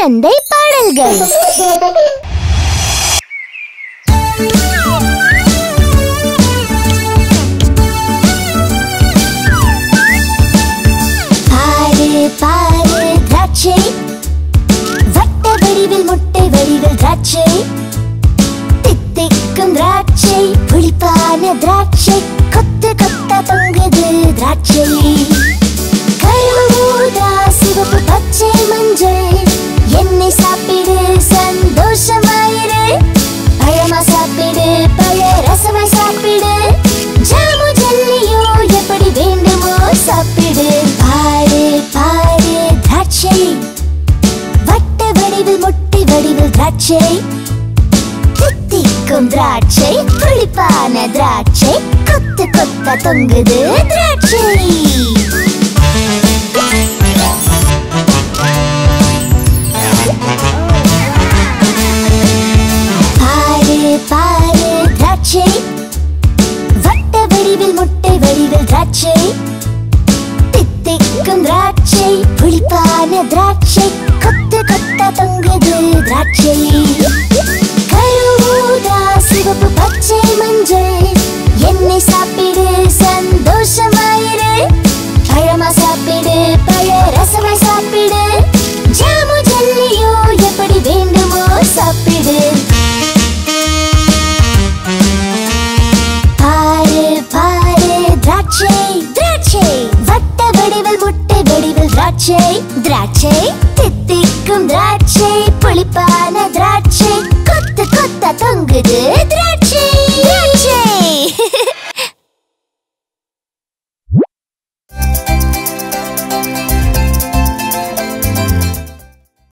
குழந்தை பாடல்கள் பாரு பாரு திராட்சை வட்ட வடிவில் முட்டை வடிவில் திராட்சை தித்திக்கும் திராட்சை புளிப்பான திராட்சை கொத்து கொத்தா தொங்குது திராட்சை கருவூதா சிவப்பு பச்சை மஞ்சள் எண்ணெய் சாப்பிடு சந்தோஷமாயிரு பழமா சாப்பிடு பழ ரசமா சாப்பிடு ஜாமு ஜல்லியோ எப்படி வேண்டுமோ சாப்பிடு பாரு பாரு திராட்சை வட்ட வடிவில் முட்டை வடிவில் திராட்சை தித்திக்கும் திராட்சை புளிப்பான திராட்சை கொத்து கொத்த தொங்குது திராட்சை பாரு பாரு திராட்சை வட்ட வடிவில் முட்டை வடிவில் திராட்சை தித்திக்கும் திராட்சை புளிப்பான திராட்சை கொத்து கொத்த தொங்குது திராட்சை கருவூதா சிவப்பு பச்சை மஞ்சள் எண்ணெய் சாப்பிடு சந்தோஷமாயிரு பழமா சாப்பிடு பழ ரசமா சாப்பிடு ஜாமு ஜல்லியோ எப்படி வேண்டுமோ சாப்பிடு பாரு பாரு திராட்சை திராட்சை வட்ட வடிவில் முட்டை வடிவில் திராட்சை திராட்சை தித்திக்கும் திராட்சை புளிப்பான திராட்சை கொத்து கொத்த தொங்குது திராட்சை